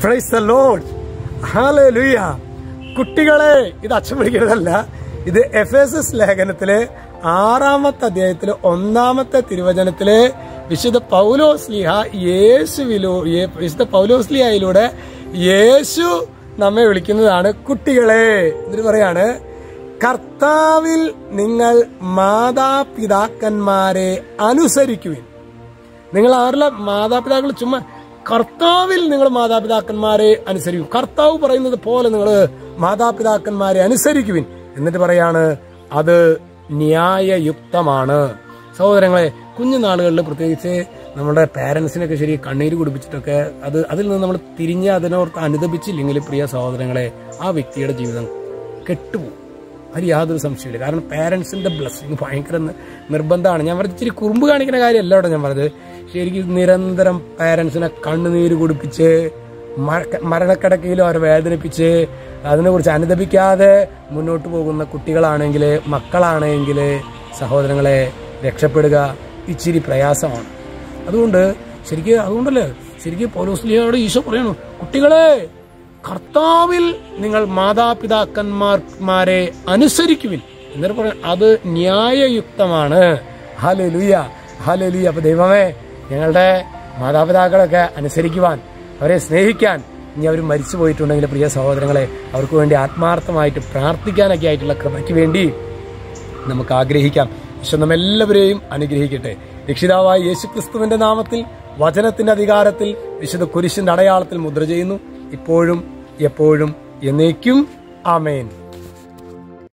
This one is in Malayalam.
പ്രൈസ് ദ ലോർഡ് ഹാലലുയ കുട്ടികളെ ഇത് അച്ഛൻ വിളിക്കുന്നതല്ല ഇത് എഫ് എസ് എസ് ലേഖനത്തിലെ ആറാമത്തെ അധ്യായത്തിലെ ഒന്നാമത്തെ തിരുവചനത്തിലെ വിശുദ്ധ പൗലോസ്ലിഹ യേശുവിലൂ യേ- വിശുദ്ധ പൗലോസ്ലിഹയിലൂടെ യേശു നമ്മെ വിളിക്കുന്നതാണ് കുട്ടികളെ എന്നിട്ട് പറയാണ് കർത്താവിൽ നിങ്ങൾ മാതാപിതാക്കന്മാരെ അനുസരിക്കുവിൻ നിങ്ങൾ ആരുടെ മാതാപിതാക്കൾ ചുമ്മാ കർത്താവിൽ നിങ്ങൾ മാതാപിതാക്കന്മാരെ അനുസരിക്കും കർത്താവ് പറയുന്നത് പോലെ നിങ്ങൾ മാതാപിതാക്കന്മാരെ അനുസരിക്കുവിൻ എന്നിട്ട് പറയാണ് അത് ന്യായയുക്തമാണ് സഹോദരങ്ങളെ കുഞ്ഞുനാളുകളിൽ പ്രത്യേകിച്ച് നമ്മുടെ പാരൻസിനൊക്കെ ശരി കണ്ണീര് കുടിപ്പിച്ചിട്ടൊക്കെ അത് അതിൽ നിന്ന് നമ്മൾ തിരിഞ്ഞ് അതിനോർത്ത് അനുദപിച്ചില്ലെങ്കിൽ പ്രിയ സഹോദരങ്ങളെ ആ വ്യക്തിയുടെ ജീവിതം കെട്ടുപോകും അതിൽ യാതൊരു സംശയമില്ല കാരണം പാരൻസിന്റെ ബ്ലെസ്സിങ് ഭയങ്കര നി- നിർബന്ധമാണ് ഞാൻ പറഞ്ഞത് ഇച്ചിരി കുറുമ്പ് കാണിക്കുന്ന കാര്യമല്ല അവിടെ ഞാൻ പറഞ്ഞത് ശരിക്കും നിരന്തരം പാരൻസിനെ കണ്ണുനീര് കുടിപ്പിച്ച് മര- മരണക്കിടക്കയിലും അവരെ വേദനിപ്പിച്ച് അതിനെക്കുറിച്ച് അനുദപിക്കാതെ മുന്നോട്ട് പോകുന്ന കുട്ടികളാണെങ്കിൽ മക്കളാണെങ്കിൽ സഹോദരങ്ങളെ രക്ഷപ്പെടുക ഇച്ചിരി പ്രയാസമാണ് അതുകൊണ്ട് ശരിക്കും അതുകൊണ്ടല്ലേ ശരിക്കും പൗലോസ്ലിയോട് ഈശോ പറയണു കുട്ടികളെ കർത്താവിൽ നിങ്ങൾ മാതാപിതാക്കന്മാർമാരെ അനുസരിക്കുവിൻ എന്നിട്ട് പറയാം അത് ന്യായയുക്തമാണ് ഹലലുയ ഹലലുയ അപ്പൊ ദൈവമേ ഞങ്ങളുടെ മാതാപിതാക്കളൊക്കെ അനുസരിക്കുവാൻ അവരെ സ്നേഹിക്കാൻ ഇനി അവർ മരിച്ചു പോയിട്ടുണ്ടെങ്കിൽ പ്രിയ സഹോദരങ്ങളെ അവർക്ക് വേണ്ടി ആത്മാർത്ഥമായിട്ട് പ്രാർത്ഥിക്കാനൊക്കെ ആയിട്ടുള്ള കൃപയ്ക്ക് വേണ്ടി നമുക്ക് ആഗ്രഹിക്കാം ഈശോ നമ്മെല്ലാവരെയും അനുഗ്രഹിക്കട്ടെ രക്ഷിതാവായ യേശു ക്രിസ്തുവിന്റെ നാമത്തിൽ വചനത്തിന്റെ അധികാരത്തിൽ വിശുദ്ധ കുരിശിന്റെ അടയാളത്തിൽ മുദ്ര ചെയ്യുന്നു ഇപ്പോഴും എപ്പോഴും എന്നേക്കും ആമേൻ